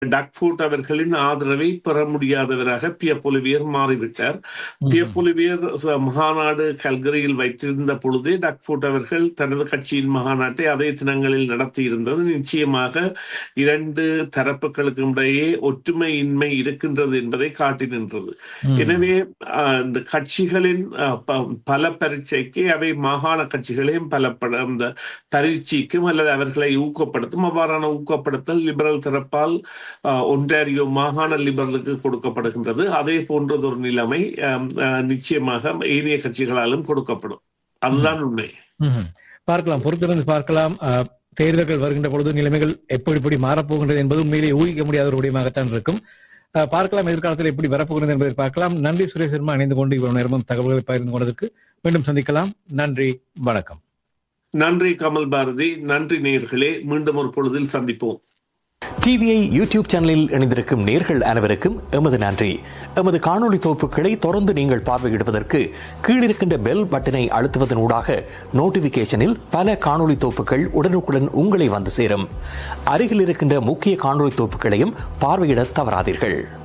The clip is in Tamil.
டக்ஃபூட் அவர்களின் ஆதரவை பெற முடியாதவராக பிய பொலிவியர் மாறிவிட்டார் பிய பொலிவியர் ச- மாநாடு கல்கரியில் வைத்திருந்த பொழுதே டக்ஃபூட் அவர்கள் தனது கட்சியின் மாநாட்டை அதே தினங்களில் நடத்தியிருந்தது நிச்சயமாக இரண்டு தரப்புகளுக்கும் இடையே ஒற்றுமையின்மை இருக்கின்றது என்பதை காட்டி நின்றது எனவே ஆஹ், இந்த கட்சிகளின் ஆஹ், ப- பல பரீட்சைக்கு அவை மாகாண கட்சிகளையும் பல பட- இந்த பரீட்சைக்கும் அல்லது அவர்களை ஊக்கப்படுத்தும் அவ்வாறான ஊக்கப்படுத்தல் லிபரல் தரப்பால் ஆஹ், ஒன்டாரியோ மாகாண லிபரலுக்கு கொடுக்கப்படுகின்றது அதே போன்றதொரு நிலைமை ஆம், ஆஹ், நிச்சயமாக ஏனைய கட்சிகளாலும் கொடுக்கப்படும் அதுதான் உண்மை ம்ஹும். பார்க்கலாம் பொறுத்திருந்து பார்க்கலாம் அஹ், தேர்தல்கள் வருகின்ற பொழுது நிலைமைகள் எப்படி எப்படி மாறப்போகின்றது என்பது உண்மையிலேயே ஊகிக்க முடியாத ஒரு விடயமாகத்தான் இருக்கும் அஹ், பார்க்கலாம் எதிர்காலத்தில் எப்படி வரப்போகிறது என்பதை பார்க்கலாம் நன்றி சுரேஷ் சர்மா இணைந்து கொண்டு இவ்வளவு நேரமும் தகவல்களை பகிர்ந்து கொண்டதற்கு மீண்டும் சந்திக்கலாம் நன்றி வணக்கம் நன்றி கமல் பாரதி நன்றி நேயர்களே மீண்டும் ஒரு பொழுதில் சந்திப்போம் டிவிஐ யூடியூப் சேனலில் இணைந்திருக்கும் நேர்கள் அனைவருக்கும் எமது நன்றி எமது காணொளி தொகுப்புகளை தொடர்ந்து நீங்கள் பார்வையிடுவதற்கு கீழிருக்கின்ற பெல் பட்டனை அழுத்துவதன் ஊடாக நோட்டிபிகேஷனில் பல காணொளி தொகுப்புகள் உடனுக்குடன் உங்களை வந்து சேரும் அருகில் இருக்கின்ற முக்கிய காணொளி தொகுப்புகளையும் பார்வையிட தவறாதீர்கள்